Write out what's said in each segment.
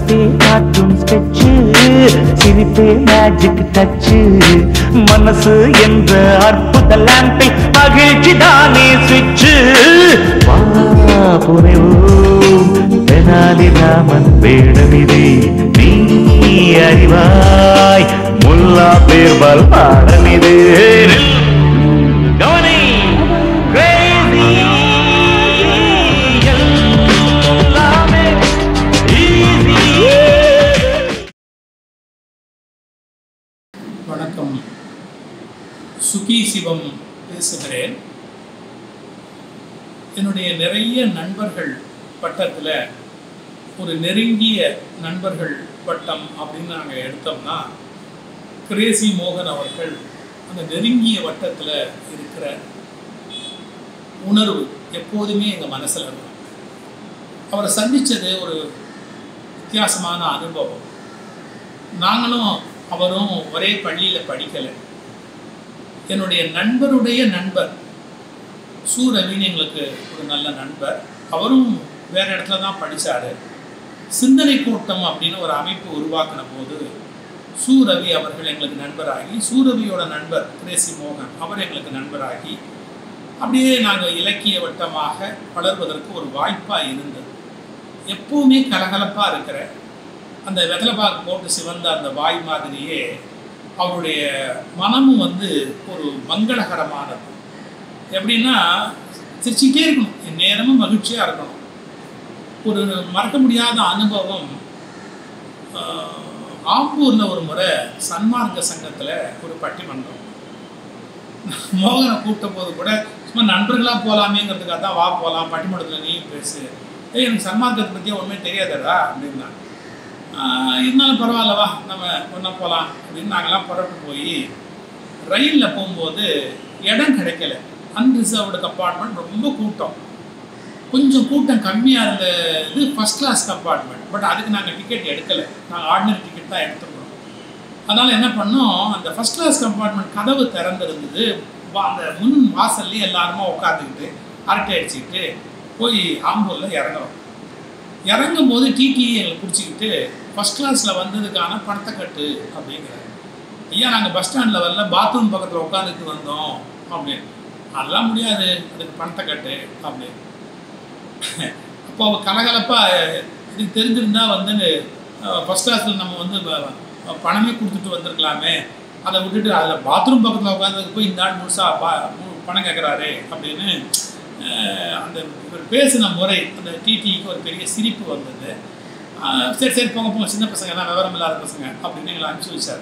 படிப்பே காட்டும் ஸ்கெட்சு சிரிப்பே மேஜிக் டச்சு மனசு என்ற அற்புத லாம்பில் மகிழ்ச்சி தானே சுவிட்சு வா புனைவோம் தெனாலி ராமன் வேடமிது நீ அறிவாய் முல்லா பேர்பால் பாடமிது கவனி crazy எல்லாமே easy வணக்கம் சுகி சிவம் பேசுகிறேன் என்னுடைய நிறைய நண்பர்கள் வட்டத்தில் ஒரு நெருங்கிய நண்பர்கள் வட்டம் அப்படின்னு நாங்கள் எடுத்தோம்னா கிரேசி மோகன் அவர்கள் அந்த நெருங்கிய வட்டத்தில் இருக்கிற உணர்வு எப்போதுமே எங்கள் மனசில் இருக்கும் அவரை சந்தித்தது ஒரு வித்தியாசமான அனுபவம் நாங்களும் அவரும் ஒரே பள்ளியில் படிக்கலை என்னுடைய நண்பருடைய நண்பர் சு ரவின்னு எங்களுக்கு ஒரு நல்ல நண்பர் அவரும் வேற இடத்துல தான் படித்தார் சிந்தனை கூட்டம் அப்படின்னு ஒரு அமைப்பு உருவாக்கின போது சு ரவி அவர்கள் எங்களுக்கு நண்பராகி சு ரவியோட நண்பர் கிரேசி மோகன் அவர் எங்களுக்கு நண்பராகி அப்படியே நாங்கள் இலக்கிய வட்டமாக வளர்வதற்கு ஒரு வாய்ப்பாக இருந்தது எப்பவுமே கலகலப்பாக இருக்கிற அந்த வெத்தலைப்பாக்கு போட்டு சிவந்த அந்த வாய் மாதிரியே அவருடைய மனமும் வந்து ஒரு மங்களகரமானது எப்படின்னா சிரிச்சுக்கிட்டே இருக்கணும் என் நேரமும் மகிழ்ச்சியாக இருக்கணும் ஒரு மறக்க முடியாத அனுபவம் ஆஹ், ஆம்பூரில் ஒரு முறை சன்மார்க்க சங்கத்தில் ஒரு பட்டிமன்றம் மோகனை கூப்பிட்ட போது கூட சும்மா நண்பர்களாக போகலாமேங்கிறதுக்காக தான் வா போகலாம் பட்டிமன்றத்தில் நீயும் பேசு ஏய் எனக்கு சன்மார்க்கத்தை பற்றியே ஒன்றுமே தெரியாதடா அப்படின்னா ஆஹ் இருந்தாலும் பரவாயில்ல வா நம்ம ஒன்றா போகலாம் அப்படின்னு நாங்கள்லாம் புறப்பட்டு போய் ரயிலில் போகும்போது இடம் கிடைக்கல அன்ரிசர்வ்டு கம்பார்ட்மெண்ட் ரொம்ப கூட்டம் கொஞ்சம் கூட்டம் கம்மியாக இருந்த இது ஃபஸ்ட் கிளாஸ் கம்பார்ட்மெண்ட் பட் அதுக்கு நாங்கள் டிக்கெட் எடுக்கலை நாங்கள் ஆர்டினரி டிக்கெட் தான் எடுத்துக்கிறோம் அதனால் என்ன பண்ணோம் அந்த ஃபஸ்ட் கிளாஸ் கம்பார்ட்மெண்ட் கதவு திறந்திருந்தது வா- அந்த முன் வாசல்லே எல்லாருமா உட்காந்துக்கிட்டு அரட்டை அடிச்சுக்கிட்டு போய் ஆம்பூரில் இறங்குறோம் இறங்கும் போது டிடி எங்களை பிடிச்சிக்கிட்டு ஃபஸ்ட் கிளாஸில் வந்ததுக்கான பணத்தை கட்டு அப்படிங்கிறாரு ஐயா நாங்கள் பஸ் ஸ்டாண்டில் வரல பாத்ரூம் பக்கத்தில் உட்காந்துட்டு வந்தோம் அப்படின்னு அதெல்லாம் முடியாது அதுக்கு பணத்தை கட்டு அப்படின்னு அப்போ அவ கலகலப்பா இதுக்கு தெரிஞ்சிருந்தா வந்து ஃபஸ்ட் கிளாஸில் நம்ம வந்து வ- வ- பணமே கொடுத்துட்டு வந்திருக்கலாமே அதை விட்டுட்டு அதில் பாத்ரூம் பக்கத்தில் உட்காந்ததுக்கு போய் இந்த ஆள் முழுசா பா மு- பணம் கேட்குறாரு அப்படின்னு அஹ், அந்த இவர் பேசின முறை அந்த டிடிக்கு ஒரு பெரிய சிரிப்பு வந்தது அஹ், சரி சரி போங்க போங்க சின்ன பசங்க தான் விவரம் இல்லாத பசங்க அப்படின்னு எங்களை அனுப்பிச்சி வச்சார்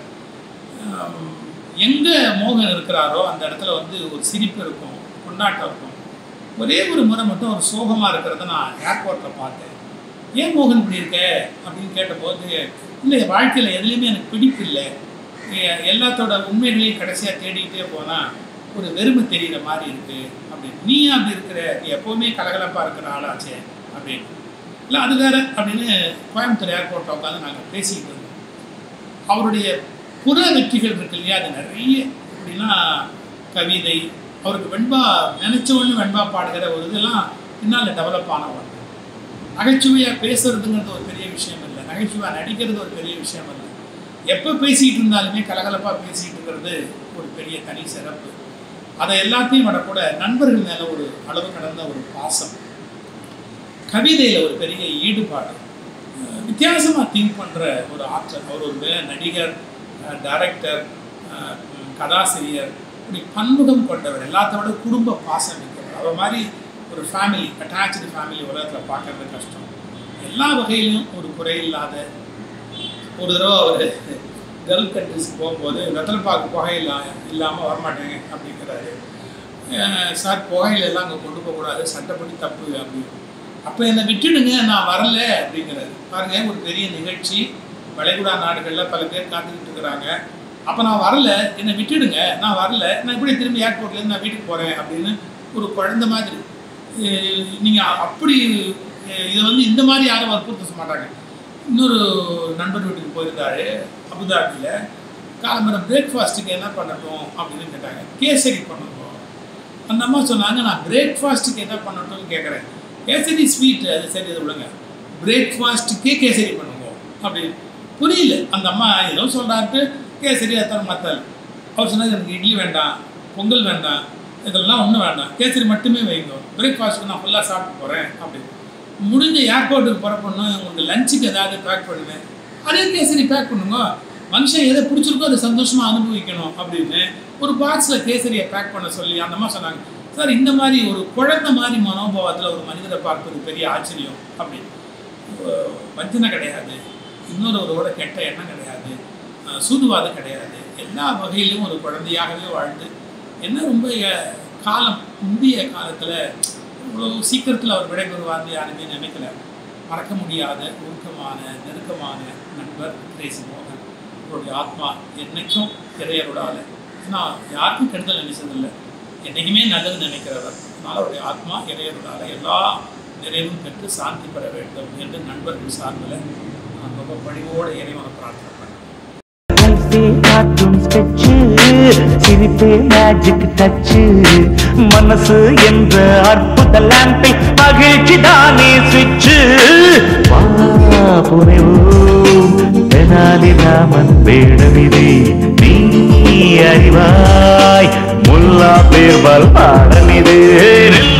எங்கே மோகன் இருக்கிறாரோ அந்த இடத்துல வந்து ஒரு சிரிப்பு இருக்கும் கொண்டாட்டம் இருக்கும் ஒரே ஒரு முறை மட்டும் ஒரு சோகமாக இருக்கிறத நான் ஏர்போர்ட்டில் பார்த்தேன் ஏன் மோகன் இப்படி இருக்க அப்படின்னு கேட்டபோது இல்லை வாழ்க்கையில் எதுலேயுமே எனக்கு பிடிப்பு இல்லை எ- எல்லாத்தோட உண்மைகளையும் கடைசியாக தேடிக்கிட்டே போனால் ஒரு வெறுமை தெரிகிற மாதிரி இருக்கு அப்படின்னு நீ ஏன் அப்படி இருக்கிற நீ எப்போவுமே கலகலப்பாக இருக்கிற ஆளாச்சே அப்படின்னு இல்லை அது வேற அப்படின்னு கோயம்புத்தூர் ஏர்போர்ட்டில் உட்காந்து நாங்கள் பேசிக்கிட்டு இருந்தோம் அவருடைய புற வெற்றிகள் இருக்கு இல்லையா அது நிறைய எப்படின்னா கவிதை அவருக்கு வெண்பா நினைச்ச உடனே வெண்பா பாடுகிற ஒரு இதெல்லாம் பின்னால் டெவலப் ஆன ஒன்று நகைச்சுவையாக பேசுறதுங்கிறது ஒரு பெரிய விஷயம் இல்லை நகைச்சுவையாக நடிக்கிறது ஒரு பெரிய விஷயம் இல்லை எப்போ பேசிக்கிட்டு இருந்தாலுமே கலகலப்பாக பேசிக்கிட்டு இருக்கிறது ஒரு பெரிய தனி சிறப்பு அதை எல்லாத்தையும் விட கூட நண்பர்கள் மேலே ஒரு அளவு கடந்த ஒரு பாசம் கவிதையில் ஒரு பெரிய ஈடுபாடு அஹ் வித்தியாசமா திங்க் பண்ற ஒரு ஆற்றல் அவர் ஒரு வே- நடிகர் டைரக்டர் கதாசிரியர் இப்படி பன்முகம் கொண்டவர் எல்லாத்த விட குடும்ப பாசம் இருக்கிறவர் அவர் மாதிரி ஒரு ஃபேமிலி அட்டாச்சு ஃபேமிலி உலகத்தில் பார்க்கறது கஷ்டம் எல்லா வகையிலும் ஒரு குறை இல்லாத ஒரு தடவை அவர் கல்ஃப் கண்ட்ரிஸ்க்கு போகும்போது வெத்தலைப்பாக்கு புகை இல்லா இல்லாமல் வரமாட்டேங்க அப்படிங்கிறாரு அஹ் சார் புகையில எல்லாம் அங்கே கொண்டு போகக்கூடாது சட்டப்படி தப்பு அப்படின்னு அப்போ என்னை விட்டுடுங்க நான் வரல அப்படிங்கிறாரு பாருங்க ஒரு பெரிய நிகழ்ச்சி வளைகுடா நாடுகளில் பல பேர் காத்துக்கிட்டு இருக்கிறாங்க அப்போ நான் வரல என்னை விட்டுடுங்க நான் வரல நான் இப்படி திரும்பி ஏர்போர்ட்லேருந்து நான் வீட்டுக்கு போகிறேன் அப்படின்னு ஒரு குழந்தை மாதிரி நீங்கள் அப்படி அஹ் இதை வந்து இந்த மாதிரி யாரும் வற்புறுத்த மாட்டாங்க இன்னொரு நண்பர் வீட்டுக்கு போயிருந்தாரு அபுதாபியில் காலம்பரம் பிரேக்ஃபாஸ்ட்டுக்கு என்ன பண்ணட்டும் அப்படின்னு கேட்டாங்க கேசரி பண்ணணும் அந்த அம்மா சொன்னாங்க நான் பிரேக்ஃபாஸ்ட்டுக்கு என்ன பண்ணட்டும்னு கேட்குறேன் கேசரி ஸ்வீட் அது சரி அது விடுங்க பிரேக்ஃபாஸ்ட்டுக்கே கேசரி பண்ணுங்க அப்படின்னு புரியல அந்த அம்மா ஏதோ சொல்கிறாட்டு கேசரி அத்தனை மத்தல் அவர் சொன்னது எனக்கு இட்லி வேண்டாம் பொங்கல் வேண்டாம் இதெல்லாம் ஒன்றும் வேண்டாம் கேசரி மட்டுமே வைங்க பிரேக்ஃபாஸ்ட்டுக்கு நான் ஃபுல்லாக சாப்பிட்டு போகிறேன் அப்படின்னு முடிஞ்ச ஏர்போர்ட்டுக்கு புறப்படணும் உங்களுக்கு லஞ்சுக்கு ஏதாவது பேக் பண்ணுவேன் அதே கேசரி பேக் பண்ணுங்க மனுஷன் எதை பிடிச்சிருக்கோ அதை சந்தோஷமாக அனுபவிக்கணும் அப்படின்னு ஒரு பாக்ஸில் கேசரியை பேக் பண்ண சொல்லி அந்த மாதிரி சொன்னாங்க சார் இந்த மாதிரி ஒரு குழந்தை மாதிரி மனோபாவத்தில் ஒரு மனிதரை பார்ப்பது பெரிய ஆச்சரியம் அப்படின்னு அஹ் வஞ்சனை கிடையாது இன்னொருவரோட கெட்ட எண்ணம் கிடையாது அஹ் சூதுவாதம் கிடையாது எல்லா வகையிலும் ஒரு குழந்தையாகவே வாழ்ந்து என்ன ரொம்ப அஹ், காலம் முந்தைய காலத்தில் இவ்வளோ சீக்கிரத்தில் அவர் விடைபெறுவார்னு யாருமே நினைக்கல மறக்க முடியாத உருக்கமான நெருக்கமான நண்பர் கிரேசி மோகன் அவருடைய ஆத்மா என்னைக்கும் இறையருடால நான் யாருக்கும் கெடுதல் நினைச்சதில்லை என்னைக்குமே நல்லது நினைக்கிறவர் அதனால் அவருடைய ஆத்மா இறையருடால எல்லா நிறைவும் பெற்று சாந்தி பெற வேண்டும் என்று நண்பர்கள் சார்பில் நான் ரொம்ப பணிவோடு இறைவனை பிரார்த்தனை பண்ணேன் லைஃபே காட்டும் ஸ்கெட்சு சிரிப்பே மேஜிக் டச்சு மனசு என்ற அற்புத லாம்பில் மகிழ்ச்சி தானே சுவிட்சு வா புனைவோம் தெனாலி ராமன் வேடவிதை நீ அறிவாய் முல்லா பேர்பால் பாடமிது